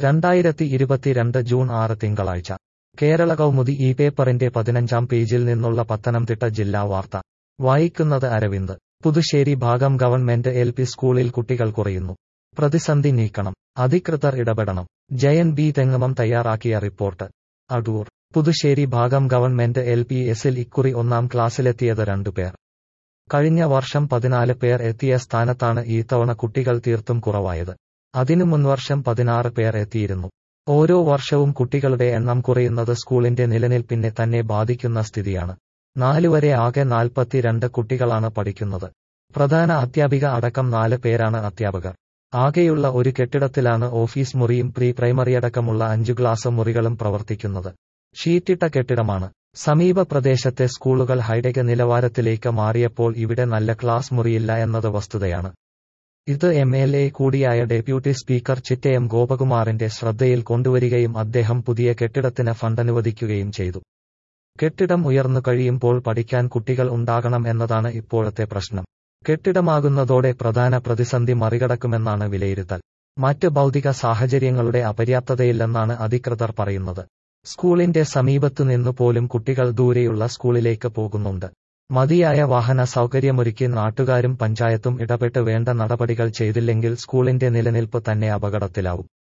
രണ്ടായിരത്തി ഇരുപത്തിരണ്ട് ജൂൺ ആറ് തിങ്കളാഴ്ച കേരള കൗമുദി ഈ പേപ്പറിന്റെ പതിനഞ്ചാം പേജിൽ നിന്നുള്ള പത്തനംതിട്ട ജില്ലാ വാർത്ത വായിക്കുന്നത് അരവിന്ദ് പുതുശ്ശേരി ഭാഗം ഗവൺമെന്റ് എൽ പി സ്കൂളിൽ കുട്ടികൾ കുറയുന്നു പ്രതിസന്ധി നീക്കണം അധികൃതർ ഇടപെടണം ജയൻ ബി തെങ്ങമം തയ്യാറാക്കിയ റിപ്പോർട്ട് അടൂർ പുതുശ്ശേരി ഭാഗം ഗവൺമെന്റ് എൽ പി എസിൽ ഇക്കുറി ഒന്നാം ക്ലാസ്സിലെത്തിയത് രണ്ടുപേർ കഴിഞ്ഞ വർഷം പതിനാല് പേർ എത്തിയ സ്ഥാനത്താണ് ഇത്തവണ കുട്ടികൾ തീർത്തും കുറവായത് അതിനു മുൻവർഷം പതിനാറ് പേർ എത്തിയിരുന്നു ഓരോ വർഷവും കുട്ടികളുടെ എണ്ണം കുറയുന്നത് സ്കൂളിന്റെ നിലനിൽപ്പിനെ തന്നെ ബാധിക്കുന്ന സ്ഥിതിയാണ് നാലുവരെ ആകെ നാൽപ്പത്തിരണ്ട് കുട്ടികളാണ് പഠിക്കുന്നത് പ്രധാന അധ്യാപിക അടക്കം നാല് പേരാണ് അധ്യാപകർ ആകെയുള്ള ഒരു കെട്ടിടത്തിലാണ് ഓഫീസ് മുറിയും പ്രീ പ്രൈമറി അടക്കമുള്ള അഞ്ചു ക്ലാസ് മുറികളും പ്രവർത്തിക്കുന്നത് ഷീറ്റിട്ട കെട്ടിടമാണ് സമീപ പ്രദേശത്തെ സ്കൂളുകൾ ഹൈടെക് നിലവാരത്തിലേക്ക് മാറിയപ്പോൾ ഇവിടെ നല്ല ക്ലാസ് മുറിയില്ല എന്നത് വസ്തുതയാണ് ഇത് എം എൽ എ കൂടിയായ ഡെപ്യൂട്ടി സ്പീക്കർ ചിറ്റയം ഗോപകുമാറിന്റെ ശ്രദ്ധയിൽ കൊണ്ടുവരികയും അദ്ദേഹം പുതിയ കെട്ടിടത്തിന് ഫണ്ട് അനുവദിക്കുകയും ചെയ്തു കെട്ടിടം ഉയർന്നു കഴിയുമ്പോൾ പഠിക്കാൻ കുട്ടികൾ ഉണ്ടാകണം എന്നതാണ് ഇപ്പോഴത്തെ പ്രശ്നം കെട്ടിടമാകുന്നതോടെ പ്രധാന പ്രതിസന്ധി മറികടക്കുമെന്നാണ് വിലയിരുത്തൽ മറ്റ് ഭൗതിക സാഹചര്യങ്ങളുടെ അപര്യാപ്തതയില്ലെന്നാണ് അധികൃതർ പറയുന്നത് സ്കൂളിന്റെ സമീപത്തു നിന്നു പോലും കുട്ടികൾ ദൂരെയുള്ള സ്കൂളിലേക്ക് പോകുന്നുണ്ട് മതിയായ വാഹന സൗകര്യമൊരുക്കി നാട്ടുകാരും പഞ്ചായത്തും ഇടപെട്ട് വേണ്ട നടപടികൾ ചെയ്തില്ലെങ്കിൽ സ്കൂളിന്റെ നിലനിൽപ്പ് തന്നെ അപകടത്തിലാവും